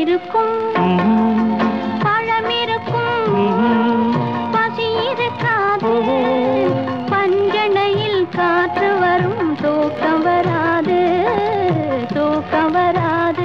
இருக்கும் பழம் இருக்கும் பசி இருக்காது பஞ்சனையில் காற்று வரும் தூக்கம் வராது தூக்கம் வராது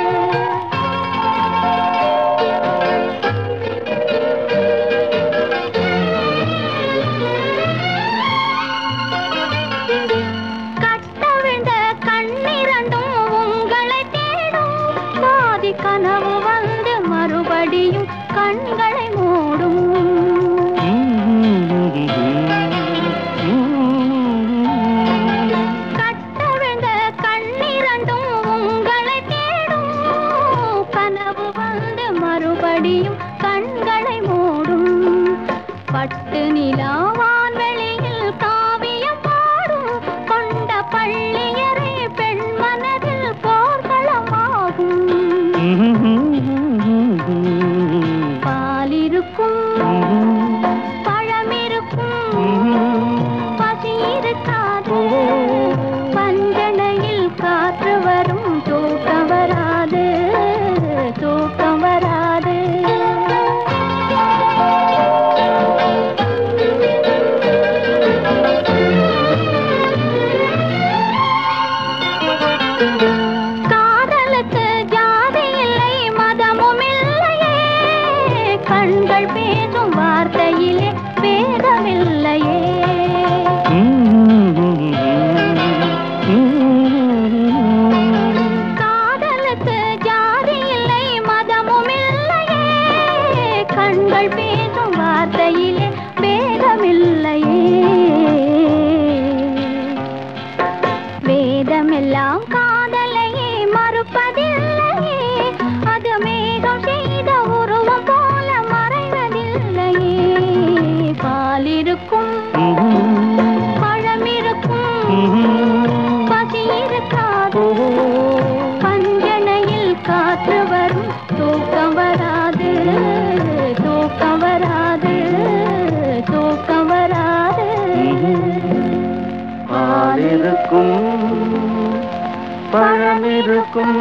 கட்டவிழ்ந்த கண்ணிரண்டும் உங்களை தேடும் பாதி கனவு வந்து மறுபடியும் கண்களை மூடும் கட்டவிழ்ந்த கண்ணிரண்டும் உங்களை தேடும் கனவு வந்து மறுபடியும் கண்களை மூடும் பட்டு நிலாவான் வெளியில் காவியம் பாடும் கொண்ட பள்ளியறை பெண் மனதில் போர்களமாகும் பால் இருக்கும் பழம் இருக்கும் பசி இருக்காது பஞ்சனையில் காற்று வரும் தூக்கம் வராது தூக்கம் வராது காதலுக்கு ஜாதி இல்லை மதமும் இல்லையே கண்கள் பேசும் வார்த்தையிலே வேதமில்லையே காதலுக்கு ஜாதி இல்லை மதமும் இல்லையே கண்கள் பேசும் வார்த்தையிலே வேதமில்லையே வேதமெல்லாம் காதலையே மறுப்பதில்லையே அது மேகம் செய்த உருவம் போல மறைவதில்லையே பால் இருக்கும் பழம் இருக்கும் பசி இருக்காது பஞ்சனையில் காற்று வரும் தூக்கம் வராது தூக்கம் வராது தூக்கம் வராது பால் இருக்கும் பழம் இருக்கும்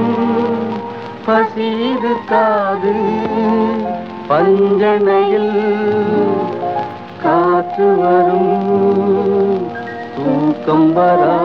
பசி இருக்காது பஞ்சனையில் காற்று வரும் தூக்கம் வரா